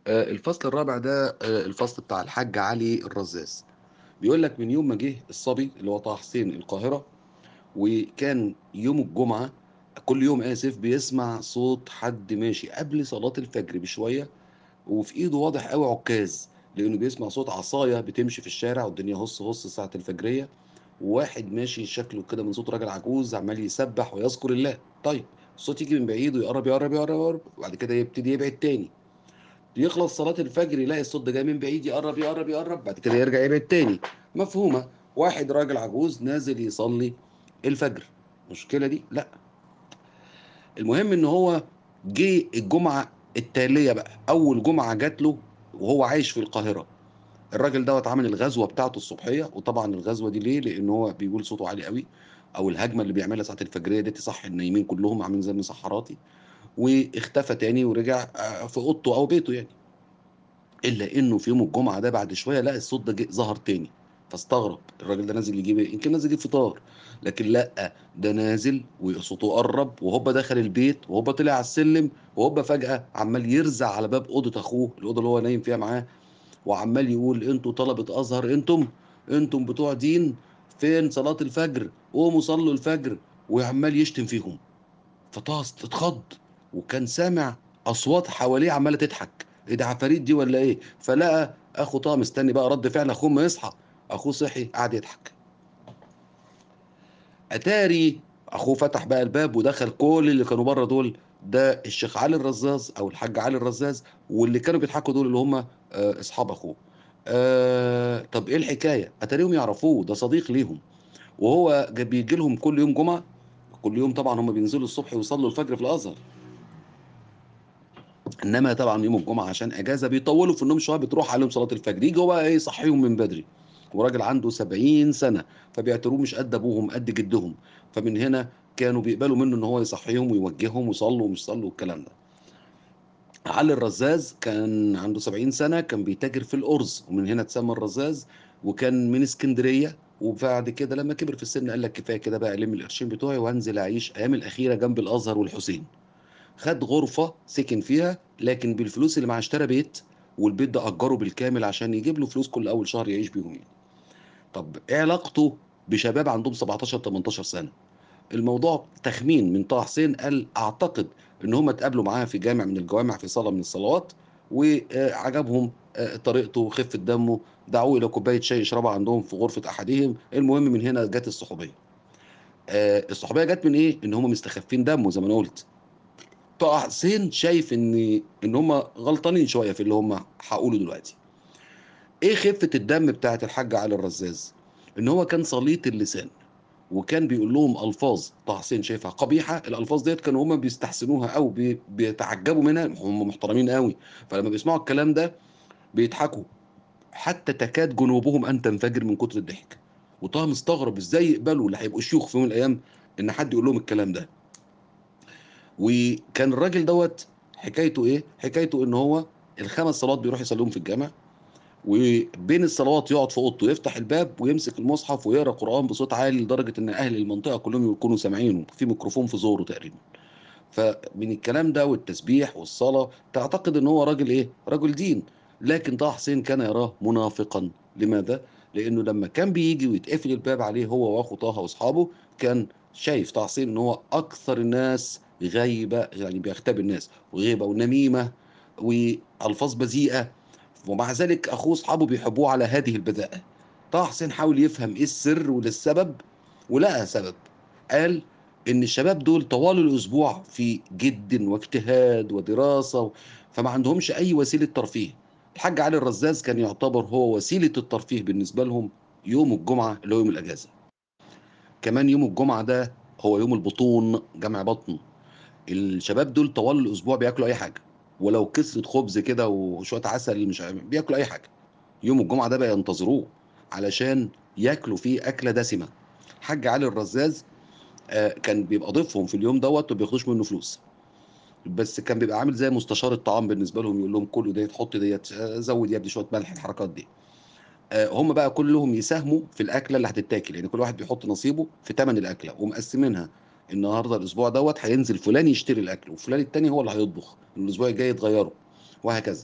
آآ الفصل الرابع ده آآ الفصل بتاع الحاج علي الرزاز، بيقول لك من يوم ما جه الصبي اللي هو طه حسين القاهرة، وكان يوم الجمعة كل يوم آسف بيسمع صوت حد ماشي قبل صلاة الفجر بشوية، وفي إيده واضح أوي عكاز، لإنه بيسمع صوت عصاية بتمشي في الشارع والدنيا هُص هُص ساعة الفجرية، وواحد ماشي شكله كده من صوت راجل عجوز عمّال يسبّح ويذكر الله، طيب الصوت ييجي من بعيد ويقرّب، يقرّب، يقرّب، يقرّب، وبعد كده يبتدي يبعد تاني. يخلص صلاة الفجر يلاقي الصوت ده جاي من بعيد يقرّب، يقرّب، يقرّب، بعد كده يرجع يبعد تاني، مفهومة، واحد راجل عجوز نازل يصلّي الفجر، المشكلة دي؟ لأ، المهم إن هو جه الجمعة التالية بقى، أول جمعة جات له وهو عايش في القاهرة، الراجل دوّة عامل الغزوة بتاعته الصبحية، وطبعًا الغزوة دي ليه؟ لإن هو بيقول صوته عالي أوي، أو الهجمة اللي بيعملها ساعة الفجرية ديّة تصحّي النايمين كلّهم عاملين زي المسحّراتي، واختفى تاني ورجع آآ في أوضته أو بيته يعني. إلا إنه في يوم الجمعة ده بعد شوية لقى الصوت ده جه ظهر تاني، فاستغرب، الراجل ده نازل يجيب إيه؟ يمكن نازل يجيب فطار، لكن لأ، ده نازل وصوته قرّب وهوبا دخل البيت وهوبا طلع على السلم وهوبا فجأة عمّال يرزع على باب أوضة أخوه، الأوضة اللي هو نايم فيها معاه، وعمّال يقول: "أنتم طلبة أزهر أنتم، أنتم بتوع دين، فين صلاة الفجر؟ قوموا صلّوا الفجر." وعمّال يشتم فيهم. فطه است اتخض، وكان سامع أصوات حواليه عمّالة تضحك، إيه ده عفاريت دي والّا إيه؟ فلقى أخو طه مستني بقى رد فعل أخوه أمّا يصحى، أخوه صحي قعد يضحك، أتاري أخوه فتح بقى الباب ودخل كل اللي كانوا برّه دول، ده الشيخ علي الرزاز أو الحاج علي الرزاز، واللي كانوا بيضحكوا دول اللي هم آآ أصحاب أخوه. آآ طب إيه الحكاية؟ أتاريهم يعرفوه، ده صديق ليهم، وهو ج بييجي لهم كل يوم جمعة، كل يوم طبعًا هم بينزلوا الصبح ويصلّوا الفجر في الأزهر. إنما طبعًا يوم الجمعة عشان إجازة بيطوّلوا في النوم شوية بتروح عليهم صلاة الفجر، ييجي هو بقى إيه يصحّيهم من بدري، وراجل عنده 70 سَنة، فبيعتبروه مش قد أبوهم قد جدهم، فمن هنا كانوا بيقبلوا منه إن هو يصحّيهم ويوجّههم وصلّوا ومش صلّوا والكلام ده. علي الرزاز كان عنده 70 سَنة، كان بيتاجر في الأرز، ومن هنا اتسمى الرزاز، وكان من إسكندرية، وبعد كده لمّا كبر في السِن قال لك كفاية كده بقى ألِم القرشين بتوعي وأنزل أعيش أيامي الأخيرة جنب الأزهر والحسين. خد غرفة سكن فيها، لكن بالفلوس اللي معاه اشترى بيت، والبيت ده أجّره بالكامل عشان يجيب له فلوس كل أول شهر يعيش بيهم يعني. طب إيه علاقته بشباب عندهم 17، 18 سنة؟ الموضوع تخمين من طه حسين قال أعتقد إن هم اتقابلوا معاه في جامع من الجوامع في صلاة من الصلوات، وآآ عجبهم آآ طريقته وخفة دمه، دعوه إلى كوباية شاي يشربها عندهم في غرفة أحدهم، المهم من هنا جات الصحوبية. آآ الصحوبية جات من إيه؟ إن هم مستخفين دمه زي ما أنا قُلت. طه حسين شايف إن إن هم غلطانين شوية في اللي هم هاقوله دلوقتي. إيه خفة الدم بتاعة الحاج علي الرزاز؟ إن هو كان سليط اللسان، وكان بيقول لهم ألفاظ طه حسين شايفها قبيحة، الألفاظ ديّة كانوا هم بيستحسنوها أو بي بيتعجبوا منها، هم محترمين أوي، فلمّا بيسمعوا الكلام ده بيضحكوا، حتى تكاد جنوبهم أن تنفجر من كتر الضحك. وطه مستغرب إزاي يقبلوا اللي هيبقوا شيوخ في يوم من الأيام إن حد يقول لهم الكلام ده. وكان الراجل دوّة حكايته إيه، حكايته إن هو ال5 صلوات بيروح يصلّيهم في الجامع، وبين الصلوات يقعد في أوضته يفتح الباب ويمسك المصحف ويقرا قرآن بصوت عالي لدرجة إن أهل المنطقة كلّهم يكونوا سامعينه، في ميكروفون في زوره تقريبًا. فمن الكلام ده والتسبيح والصلاة تعتقد إن هو راجل إيه، رجل دين، لكن طه حسين كان يراه منافقًا، لماذا؟ لإنه لمّا كان بييجي ويتقفل الباب عليه هو وأخو طه وأصحابه، كان شايف طه حسين إن هو أكثر الناس غيبة، يعني بيغتاب الناس، وغيبة ونميمة وألفاظ بذيئة، ومع ذلك أخوه وأصحابه بيحبوه على هذه البذاءة. طه حسين حاول يفهم إيه السر وده السبب، ولقى سبب، قال إن الشباب دول طوال الأسبوع في جِدٍ واجتهاد ودراسة، و فما عندهمش أي وسيلة ترفيه. الحاج علي الرزاز كان يعتبر هو وسيلة الترفيه بالنسبة لهم يوم الجمعة اللي هو يوم الأجازة. كمان يوم الجمعة ده هو يوم البطون، جمع بطن. الشباب دول طوال الأسبوع بياكلوا أي حاجة، ولو كِسرة خبز كده وشوية عسل مش عارف بياكلوا أي حاجة. يوم الجمعة ده بقى ينتظروه علشان ياكلوا فيه أكلة دسمة. الحاج علي الرزاز آآ كان بيبقى ضيفهم في اليوم دوّة وما بياخدوش منه فلوس، بس كان بيبقى عامل زي مستشار الطعام بالنسبة لهم، يقول لهم كلوا ديّة، حُط ديّة، آآ زوّد يا ابني شوية ملح، الحركات دي. آآ هم بقى كلّهم يساهموا في الأكلة اللي هتتاكل، يعني كل واحد بيحط نصيبه في تَمَن الأكلة، ومقسّمينها، النهارده الأسبوع دوّة هينزل فلان يشتري الأكل، وفلان التاني هو اللي هيطبخ، الأسبوع الجاي تغيّروا، وهكذا.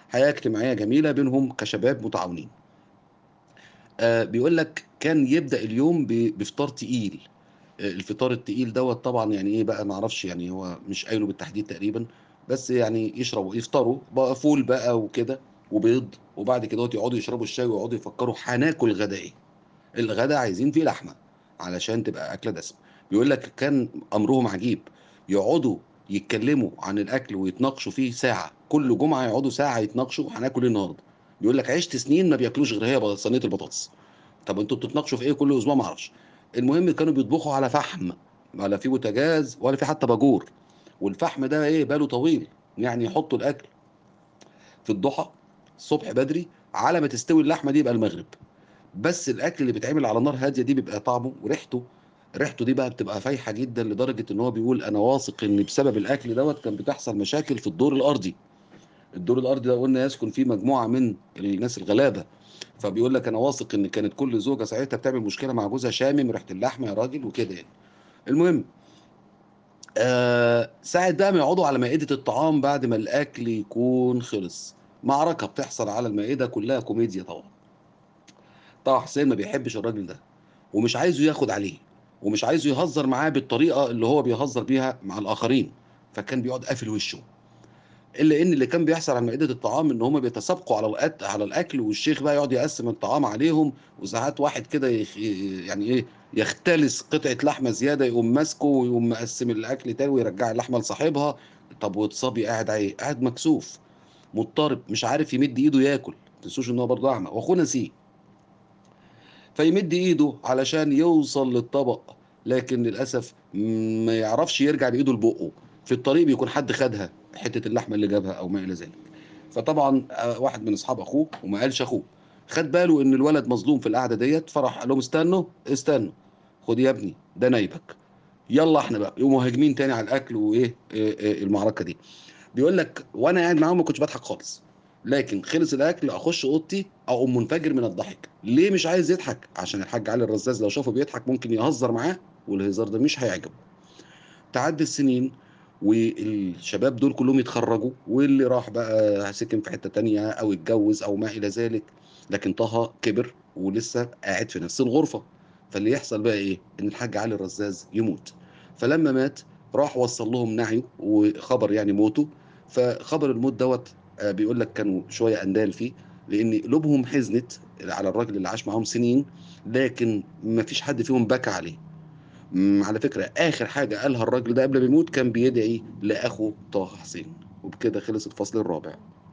حياة اجتماعية جميلة بينهم كشباب متعاونين. آآ بيقول لك كان يبدأ اليوم ب بفطار تقيل، آآ الفطار التقيل دوّة طبعًا يعني إيه بقى ما أعرفش يعني هو مش قايله بالتحديد تقريبًا، بس يعني يشربوا يفطروا بقى فول بقى وكده وبيض، وبعد كدهوّة يقعدوا يشربوا الشاي ويقعدوا يفكّروا هناكل غدا إيه، الغدا عايزين فيه لحمة علشان تبقى أكلة دسمة. بيقول لك كان أمرهم عجيب، يقعدوا يتكلّموا عن الأكل ويتناقشوا فيه ساعة، كل جمعة يقعدوا ساعة يتناقشوا هناكل إيه النهارده. بيقول لك عِشت سنين ما بياكلوش غير هي ب صينية البطاطس. طَب أنتم بتتناقشوا في إيه كل أسبوع؟ ما أعرفش. المهم كانوا بيطبخوا على فحم، لا في بوتاجاز ولا في حتى باجور، والفحم ده إيه باله طويل، يعني يحطّوا الأكل في الضُحى الصبح بدري على ما تستوي اللحمة دي يبقى المغرب. بس الأكل اللي بيتعمل على نار هادية دي بيبقى طعمه وريحته ريحته دي بقى بتبقى فايحة جدًا لدرجة إن هو بيقول أنا واثق إن بسبب الأكل دوّة كان بتحصل مشاكل في الدور الأرضي. الدور الأرضي ده قُلنا يسكن فيه مجموعة من الناس الغلابة، فبيقول لك أنا واثق إن كانت كل زوجة ساعتها بتعمل مشكلة مع جوزها شامم ريحة اللحمة يا راجل وكده يعني. المهم آآ ساعة بقى ما يقعدوا على مائدة الطعام بعد ما الأكل يكون خلص، معركة بتحصل على المائدة كلّها كوميديا طبعًا. طه حسين ما بيحبش الراجل ده، ومش عايزه ياخد عليه، ومش عايزه يهزّر معاه بالطريقة اللي هو بيهزّر بيها مع الآخرين، فكان بيقعد قافل وشه. إلا إن اللي كان بيحصل على مائدة الطعام إن هُم بيتسابقوا على الأك على الأكل والشيخ بقى يقعد يقسّم الطعام عليهم، وساعات واحد كده يخ يعني إيه، يختلس قطعة لحمة زيادة يقوم ماسكه ويقوم مقسّم الأكل تاني ويرجّع اللحمة لصاحبها، طب والصبي قاعد ع قاعد مكسوف، مضطرب، مش عارف يمد إيده ياكل، ما تنسوش إن هو برضه أعمى وأخوه ناسيه. فيمد إيده علشان يوصل للطبق، لكن للأسف ما يعرفش يرجع بإيده لبُقّه، في الطريق بيكون حد خدها، حتّة اللحمة اللي جابها أو ما إلى ذلك. فطبعًا آآ واحد من أصحاب أخوه وما قالش أخوه، خَد باله إن الولد مظلوم في القعدة ديّة، فراح قال لهم: "استنوا، استنوا، خُد يا ابني ده نايبك، يالّا إحنا بقى." يقوموا هاجمين تاني على الأكل وإيه، آآ آآ المعركة دي. بيقول لك وأنا قاعد معاهم ما كنتش باضحك خالص، لكن خلص الأكل أخُش أوضتي أقوم منفجر من الضحك، ليه مش عايز يضحك؟ عشان الحاج علي الرزاز لو شافه بيضحك ممكن يهزّر معاه والهزار ده مش هيعجبه. تعدّي السنين والشباب دول كلّهم يتخرّجوا واللي راح بقى سِكن في حتّة تانية أو اتجوّز أو ما إلى ذلك، لكن طه كبر ولسه قاعد في نفس الغرفة، فاللي يحصل بقى إيه، إن الحاج علي الرزاز يموت، فلمّا مات راح وصّل لهم نعيه وخبر يعني موته، فخبر الموت دوّة آآ بيقول لك كانوا شوية أندال فيه، لإن قلوبهم حزنت على الراجل اللي عاش معاهم سنين، لكن ما فيش حد فيهم بكى عليه. إمم، على فكرة آخر حاجة قالها الراجل ده قبل ما يموت كان بيدعي لأخوه طه حسين، وبكده خلص الفصل الرابع.